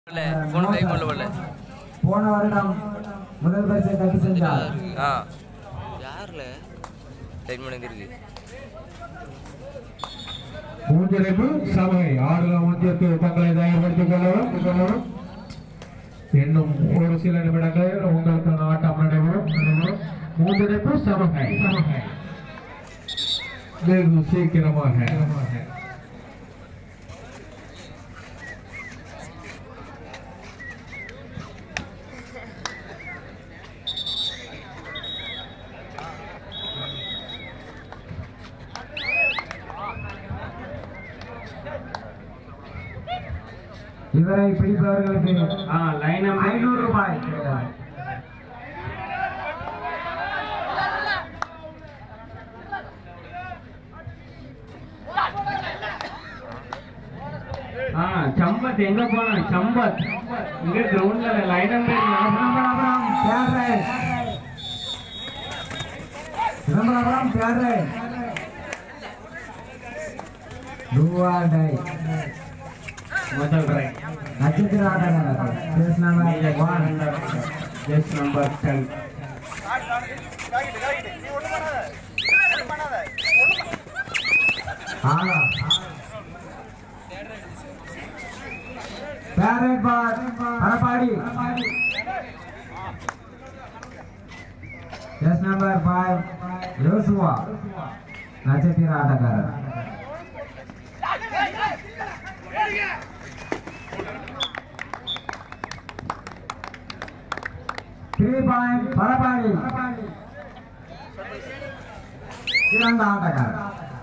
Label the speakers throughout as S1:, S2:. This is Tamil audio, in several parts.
S1: இல்ல போன் கை பண்ணல போல
S2: போன வருடம் முதல் பரிசை தட்டி சென்றார்
S1: ஆ யாருல டைம் பண்ணி இருக்கு
S3: மூன்றிணைப்பு சபை ஆடுகளம் ஒன்றிற்கு தங்களை தயார்படுத்திக் கொள்ளவும் கொள்ளவும். இன்னும் ஒரு சில நிமிடங்களில் உங்களுக்கான ஆட்டம் நடைபெறும் நடைபெறும். மூன்றிணைப்பு சபகை வெகு சீக்கிரமாக
S2: இவரை பிடிப்பவர்களுக்கு
S4: லைன்
S2: ஐநூறு ரூபாய்
S4: ஆ சம்பத் எங்க போனா சம்பத் இங்க கிரவுண்ட்ல லைன்
S2: சிதம்பரம் பேரை சிதம்பரம் பேரை ரூவாடை
S4: முதல் ரைட்
S2: நட்சத்திர ஆட்டக்காரர் பேஸ் number one
S4: chest number ten
S2: ஆனா பேரட் பார் பரப்பாடி எஸ் நம்பர் ஃபைவ் யோசுவா நட்சத்திர ஆட்டக்காரர் த்ரீ பாயிண்ட் பரப்பாடி சிறந்த ஆட்டக்காரர்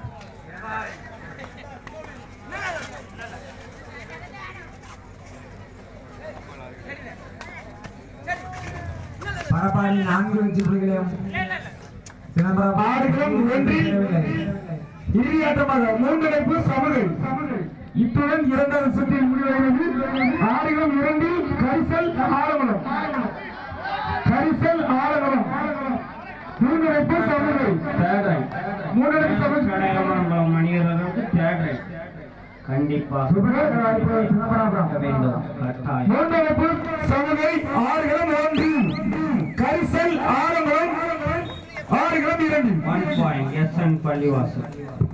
S2: பரப்பாடி நான்கு வெற்றி புள்ளிகளையும் சிதம்பரம்
S3: ஆடுகளம் ஒன்றில் இறுதியாட்டமாக மூன்றிணைப்பு சமகை இத்துடன் இரண்டாவது சுற்றில் முடிவடைகிறது ஆடுகளம் இரண்டில் கரிசல் ஆலமலம் கரிசல் ஆலமலம் மூன்றிணைப்பு சமகை
S4: தேர்ட் ரைட்
S3: மூன்றிணைப்பு சமகை
S4: கடையமங்கலம் மணியர்களுக்கு தேர்ட் ரைட் கண்டிப்பா
S2: சிதம்பரம்
S4: வேண்டும் கட்டாயம்
S3: மூன்றிணைப்பு சமகை ஆடுகளம் ஒன்று கரிசல் ஆலமலம் ஆடுகளம் இரண்டு
S4: ஒன் பாயிண்ட் எஸ் என் பள்ளிவாசல்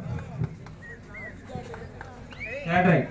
S4: தேர்ட் ரைட்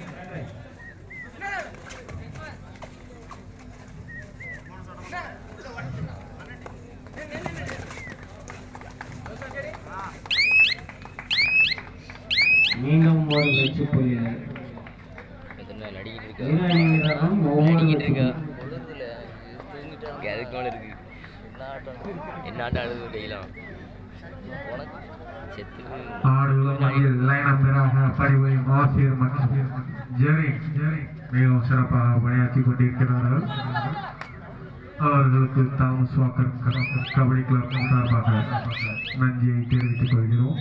S4: மீண்டும் ஒரு வெற்றி புள்ளிகள்
S1: எத்தனை நடிக்கிட்டு இருக்கா
S4: வீரர்களும் ஒவ்வொரு
S1: நடிக்கிட்டு இருக்கா
S4: வெற்றி
S1: பொழுதுல தூங்கிட்டான் அதுக்கு மேல இருக்கு என்ன ஆட்டம் என்ன ஆட்டம் அழுது டெய்லாம் உனக்கு செத்து
S3: ஆடுகளம் மத்தியில் லைனம் பெறாக பணிபுரியும் ஆசிரியர் மற்றும் ஜெரி மிகவும் சிறப்பாக பணியாற்றி கொண்டிருக்கிறார்கள் அவர்களுக்கு தாமஸ் வாக்கர் க- கபடி கிளப் சார்பாக நன்றியை தெரிவித்துக் கொள்கிறோம்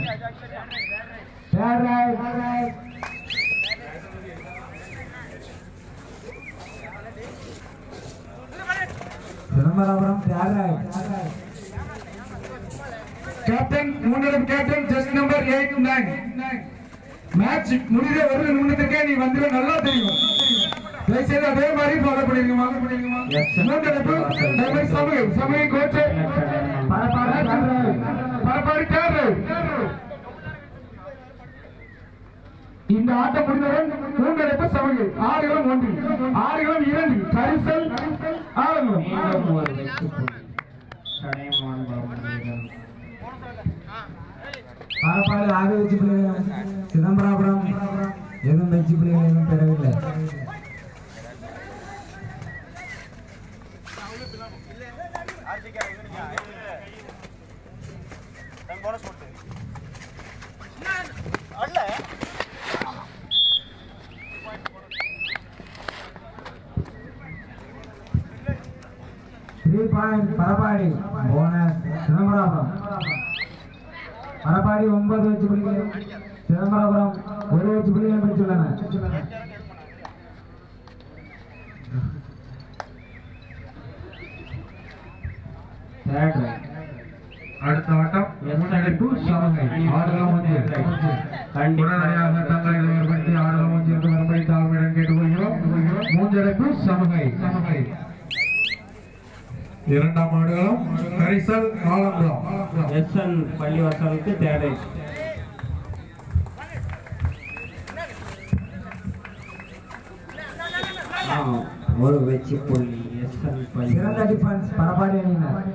S2: சிதம்பரம் தியாகராய்
S3: கேப்டன் மூன்றிடம் captain chest number eight nine match முடித ஒரு நிமிடத்துக்கே நீ வந்துட நல்லா தெரியும் தயவுசெய்து அதே மாதிரி ஃபாலோ பண்ணிருக்கமா மூன்றடைப்பு டைமண்ட் சமய சமய கோச்சு பரப்பாடி தேர்வு இந்த ஆட்டம் முடிந்தவுடன் மூன்றடைப்பு சமய ஆறுகளும் ஒன்று ஆறுகளும் இரண்டு கரிசல் ஆறுகளும்
S4: மீண்டும் ஒரு வெற்றி புள்ளி கடையமான்பலம் மணியர்கள்
S2: பரப்பாடு ஆறு வெற்றி புள்ளிகளும் சிதம்பராபுரம் எதுவும் வெற்றி புள்ளிகள் எதுவும் பெறவில்லை three point Parappadi bonus Chidambarapuram Parappadi ஒன்பது வெற்றி புள்ளிகளையும் சிதம்பராபுரம் ஒரு வெற்றி புள்ளிகளையும் பெற்றுள்ளன
S4: தேர்ட் ரைட்
S3: அடுத்த ஆட்டம் முன்னெடுப்பு சமகை ஆடுகளம் ஒன்று உடனடியாக தங்களை ஏற்படுத்தி ஆடுகளம் ஒன்றிற்கு வரும்படி தாழ்மையுடன் கேட்டுக்கொள்கிறோம் மூன்றடைப்பு சமகை சமகை இரண்டாம் ஆடுகளம் கரிசல் ஆலங்குளம்
S4: எஸ்என் பள்ளிவாசலுக்கு தேடை ஆ, ஒரு வெற்றி புள்ளி எஸ்என் பள்ளி
S2: சிறந்த டிஃபென்ஸ் பரப்பாடி அணியினர்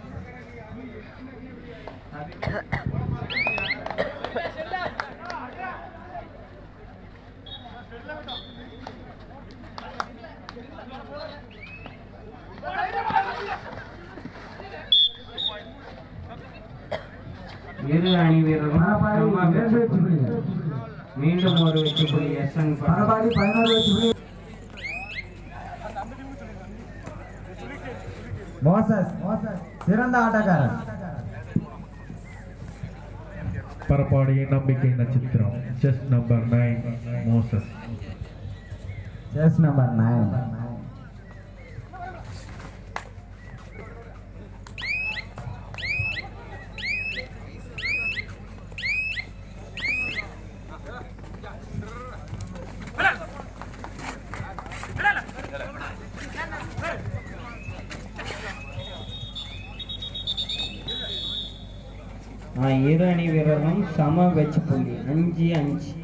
S4: இரு அணி வீரர்களும்
S2: பரப்பாடி
S4: சம
S2: இரண்டு
S4: வெற்றி
S2: வெற்றி
S4: புள்ளி.
S2: புள்ளிகள்
S4: மீண்டும் ஒரு வெற்றி புள்ளி எஸ்என் பள்ளி
S2: பரப்பாடி பதினோரு வெற்றி புள்ளி மோசஸ் சிறந்த ஆட்டக்காரர்
S3: பரப்பாடியின் நம்பிக்கை நட்சத்திரம் chest number nine Moses
S2: chest number nine
S4: ஆ, இரு அணி வீரர்களும் சம வெற்றி புள்ளி அஞ்சு அஞ்சு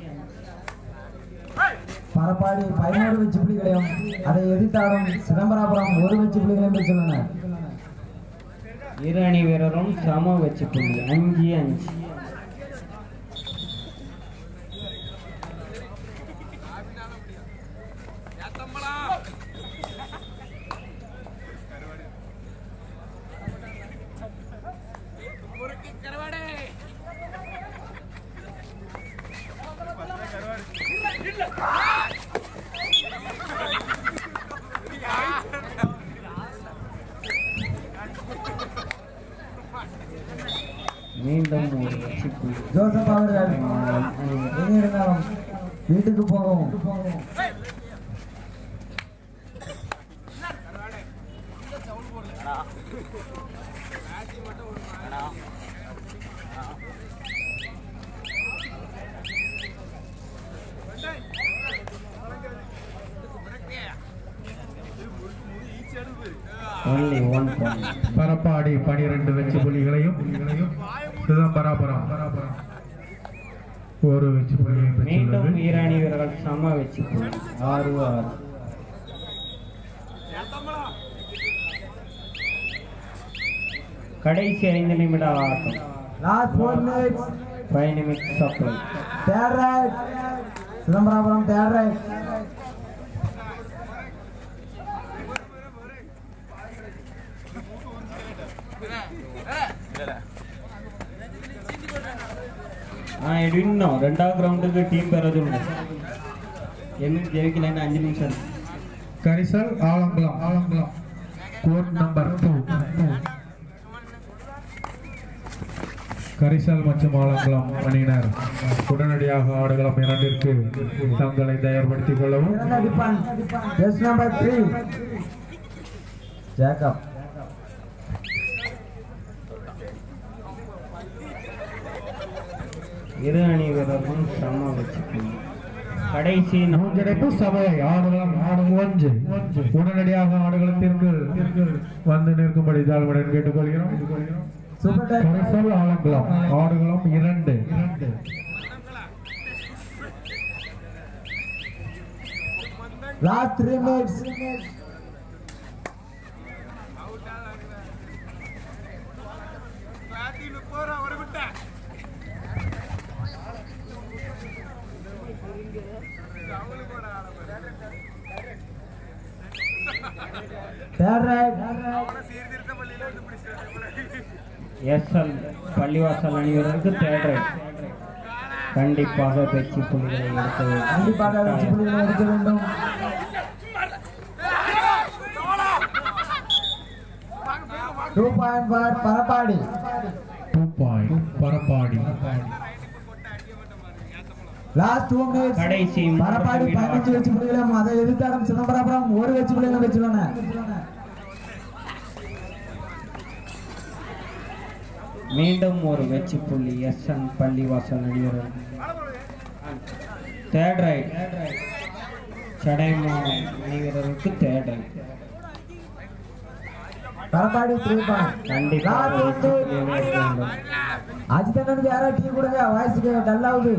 S2: பரப்பாடி பதினோரு வெற்றி புள்ளிகளையும் அதை எதிர்த்தாடும் சிதம்பராபுரம் ஒரு வெற்றி புள்ளிகளையும் பெற்றுள்ளனர்
S4: இரு அணி வீரரும் சம வெற்றி புள்ளி அஞ்சு அஞ்சு மீண்டும் ஒரு வெற்றி புள்ளி
S2: ஜோசப் அவர்கள் எங்க இருந்தாலும் வீட்டுக்கு போகவும்
S4: only one point
S3: பரப்பாடி பனிரெண்டு வெற்றி புள்ளிகளையும் சிதம்பராபுரம் ஒரு வெற்றி புள்ளியையும்
S4: மீண்டும்
S3: பெற்றுள்ளது
S4: இரு அணி வீரர்கள் சம வெற்றி புள்ளி ஆறு ஆறு கடைசி ஐந்து நிமிட ஆட்டம்
S2: last four minutes
S4: five minutes சப்ளை
S2: third right Chidambarapuram third right
S4: ஆ இன்னும் ரெண்டாவது ரவுண்டுக்கு டீம் பெறது உண்டு என்ன ஜெயிக்கலன்னு அஞ்சு நிமிஷம் இருக்கு.
S3: Karisal Alangulam Alangulam court number two Karisal மற்றும் ஆலங்குளம் அணியினர் உடனடியாக ஆடுகளம் இரண்டிற்கு தங்களை தயார்படுத்திக் கொள்ளவும்
S2: சிறந்த defence just number three Jacob
S4: இரு அணி வீரர்களும் சம வெற்றி புள்ளி கடைசி
S3: மூன்றடைப்பு சபை ஆடுகளம் ஆடு ஒன்று உடனடியாக ஆடுகளத்திற்கு வந்து நிற்கும்படி தாழ்வுடன் கேட்டுக்கொள்கிறோம்
S2: சூப்பர் டைம்
S3: கரிசல் ஆலங்குளம் ஆடுகளம் இரண்டு
S2: last three minutes third raid
S4: SL Pallivasal அணி வீரருக்கு தேர்ட் ரைட் கண்டிப்பாக வெற்றி புள்ளிகளை எடுக்க வேண்டும்.
S2: கண்டிப்பாக வெற்றி புள்ளிகளை எடுக்க வேண்டும் two point for Parappadi
S3: two point Parappadi
S2: last two minutes
S4: கடைசி மூன்று
S2: பரப்பாடி
S4: நிமிட
S2: பதினஞ்சு வெற்றி புள்ளிகளும் அதை எதிர்த்தாடும் சிதம்பரபுரம் ஒரு வெற்றி புள்ளிகளும் பெற்றுள்ளன
S4: மீண்டும் ஒரு வெற்றி புள்ளி எஸ்என் பள்ளிவாசல் அணி வீரர் தேர்ட் ரைட் சடையமான் அணி வீரருக்கு third raid
S2: Kalappadi three point
S4: கண்டிப்பாக
S2: லாஸ்ட்
S4: வெற்றி
S2: வந்து
S4: புள்ளிகளை எடுக்க வேண்டும்
S2: அஜித்தண்ணனுக்கு யாரோ டீ கொடுங்க வாய்ஸுக்கு டல்லாகுது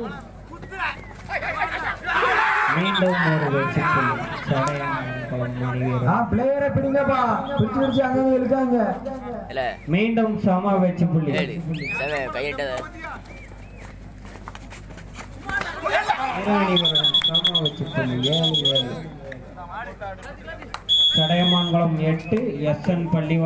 S4: மீண்டும் ஒரு வெற்றி புள்ளி சடையமான் குளம் அணி வீரர்
S2: ஆ பிளேயரை பிடிங்கப்பா பிடிச்சு பிடிச்சு அங்கங்க இழுக்காங்க
S1: இல்ல
S4: மீண்டும் சம வெற்றி புள்ளி
S1: ஏழு செவன் கையிட்டத
S4: இரு அணி வீரரும் சம வெற்றி புள்ளி ஏழு ஏழு சடையமான்குளம் எட்டு எஸ் என் பள்ளி